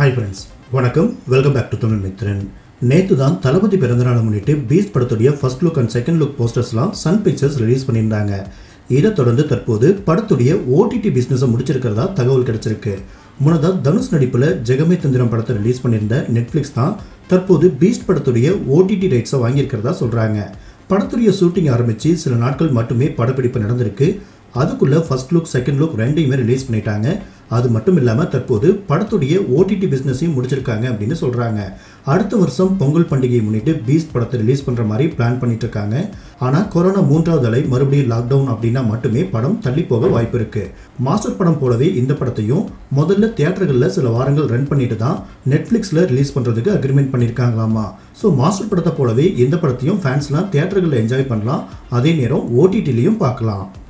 hi friends வணக்கம் welcome back to Tamil Mithran நேற்று தான் தளபதி பிறந்தநாளை முன்னிட்டு பீஸ் படத்துடைய first look and second look போஸ்டர்ஸ்லாம் சன் பிக்சர்ஸ் ரிலீஸ் பண்ணியிருந்தாங்க இதை தொடர்ந்து தற்போது படத்துடைய ஓடிடி பிஸ்னஸை முடிச்சிருக்கிறதா தகவல் கிடைச்சிருக்கு முன்னதாக தனுஷ் நடிப்பில் ஜெகமே தந்திரம் படத்தை ரிலீஸ் பண்ணியிருந்த நெட்ஃப்ளிக்ஸ் தான் தற்போது பீஸ்ட் படத்துடைய ஓடிடி ரைட்ஸை வாங்கியிருக்கிறதா சொல்கிறாங்க படத்துடைய ஷூட்டிங் ஆரம்பித்து சில நாட்கள் மட்டுமே படப்பிடிப்பு நடந்திருக்கு அதுக்குள்ள ஃபர்ஸ்ட் லுக் செகண்ட் லுக் ரெண்டையுமே ரிலீஸ் பண்ணிட்டாங்க அது மட்டும் இல்லாமல் தற்போது படத்துடைய ஓடிடி பிஸ்னஸையும் முடிச்சிருக்காங்க அப்படின்னு சொல்கிறாங்க அடுத்த வருஷம் பொங்கல் பண்டிகையை முன்னிட்டு பீஸ்ட் படத்தை ரிலீஸ் பண்ணுற மாதிரி பிளான் பண்ணிட்டு இருக்காங்க ஆனால் கொரோனா மூன்றாவது அலை மறுபடியும் லாக்டவுன் அப்படின்னா மட்டுமே படம் தள்ளி போக வாய்ப்பு இருக்கு மாஸ்டர் படம் போலவே இந்த படத்தையும் முதல்ல தியேட்டர்களில் சில வாரங்கள் ரன் பண்ணிட்டு தான் நெட்ஃப்ளிக்ஸில் ரிலீஸ் பண்ணுறதுக்கு அக்ரிமெண்ட் பண்ணியிருக்காங்களாமா ஸோ மாஸ்டர் படத்தை போலவே இந்த படத்தையும் ஃபேன்ஸ்லாம் தியேட்டர்களில் என்ஜாய் பண்ணலாம் அதே நேரம் ஓடிடிலையும் பார்க்கலாம்